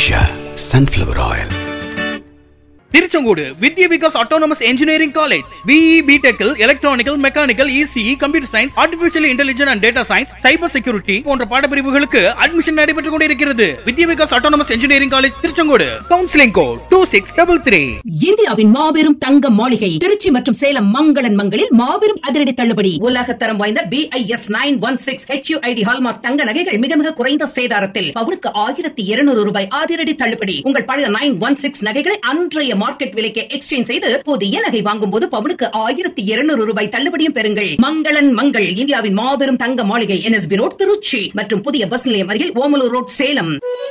Usha Sunflower Oil. Tiruchengode Vidya Vikas autonomous engineering college BE பிடெக்கில் electrical mechanical ECE computer science artificial intelligence and data science cyber security போன்ற பாடப்பிரிவுகளுக்கு admission நடைபெற்றுக் கொண்டிருக்கிறது Vidya Vikas autonomous engineering college Tiruchengode counselling code two six double three இந்தியாவின் மாபெரும் தங்க மாளிகை திருச்சி மற்றும் சேலம் மங்களன் மங்களில் மாபெரும் அதிரடி தள்ளுபடி உலகத்தரம் வாய்ந்த B I S nine one six HUID hallmark தங்க நகைகள் மிக மிக குறைந்த சேதாரத்தில் பவுனுக்கு ஆயிரத்தி இருநூறு ரூபாய் அதிரடி தள்ளுபடி உங்கள் பழைய நைன் ஒன் சிக்ஸ் நகைகளை அன்றைய மார்க்கெட் விலைக்கு எக்ஸ்சேஞ்ச் செய்து புதிய நகை வாங்கும் போது பவுனுக்கு ஆயிரத்தி இருநூறு ரூபாய் தள்ளுபடியும் பெறுங்கள் மங்களன் மங்கள் இந்தியாவின் மாபெரும் தங்க மாளிகை என்எஸ்பி ரோட் திருச்சி மற்றும் புதிய பஸ் நிலையம் அருகில் ஓமலூர் ரோட் சேலம்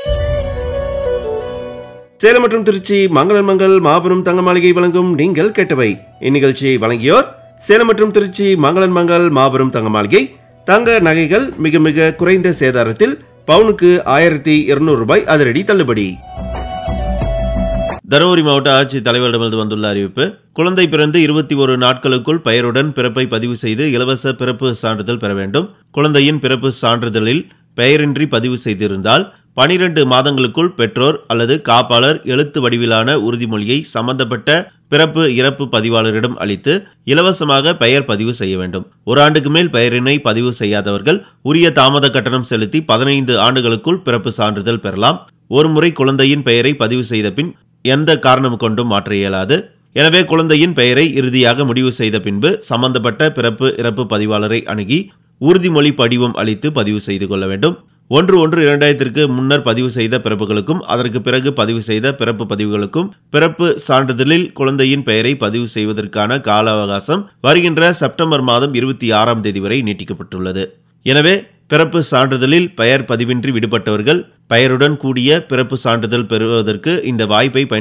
சேலம் மற்றும் திருச்சி மங்களன் மங்கள் மாபெரும் தங்க மாளிகை வழங்கும் நீங்கள் கேட்டவை இந்நிகழ்ச்சியை வழங்கியோர் சேலம் மற்றும் திருச்சி மங்களன் மங்கள் மாபெரும் தங்க மாளிகை தங்க நகைகள் மிக மிக குறைந்த சேதாரத்தில் பவுனுக்கு ஆயிரத்தி இருநூறு ரூபாய் அதிரடி தள்ளுபடி தருமபுரி மாவட்ட ஆட்சித் தலைவரிடமிருந்து வந்துள்ள அறிவிப்பு குழந்தை பிறந்து இருபத்தி ஒரு நாட்களுக்குள் பெயருடன் பிறப்பை பதிவு செய்து இலவச பிறப்பு சான்றிதழ் பெற வேண்டும் குழந்தையின் பிறப்பு சான்றிதழில் பெயரின்றி பதிவு செய்திருந்தால் பனிரெண்டு மாதங்களுக்குள் பெற்றோர் அல்லது காப்பாளர் எழுத்து வடிவிலான உறுதிமொழியை சம்பந்தப்பட்ட பிறப்பு இறப்பு பதிவாளரிடம் அளித்து இலவசமாக பெயர் பதிவு செய்ய வேண்டும் ஒரு ஆண்டுக்கு மேல் பெயரினை பதிவு செய்யாதவர்கள் உரிய தாமத கட்டணம் செலுத்தி பதினைந்து ஆண்டுகளுக்குள் பிறப்பு சான்றிதழ் பெறலாம் ஒருமுறை குழந்தையின் பெயரை பதிவு செய்த பின் எந்த காரணம் கொண்டும் மாற்ற இயலாது எனவே குழந்தையின் பெயரை இறுதியாக முடிவு செய்த பின்பு சம்பந்தப்பட்ட பிறப்பு இறப்பு பதிவாளரை அணுகி உறுதிமொழி படிவம் அளித்து பதிவு செய்து கொள்ள வேண்டும் ஒன்று ஒன்று இரண்டாயிரத்திற்கு முன்னர் பதிவு செய்த பிறப்புகளுக்கும் அதற்கு பிறகு பதிவு செய்த பிறப்பு பதிவுகளுக்கும் பிறப்பு சான்றிதழில் குழந்தையின் பெயரை பதிவு செய்வதற்கான கால அவகாசம் வருகின்ற செப்டம்பர் மாதம் இருபத்தி ஆறாம் தேதி வரை நீட்டிக்கப்பட்டுள்ளது எனவே பிறப்பு சான்றிதழில் பெயர் பதிவின்றி விடுபட்டவர்கள் பெயருடன் கூடிய பிறப்பு சான்றிதழ் பெறுவதற்கு இந்த வாய்ப்பை பயன்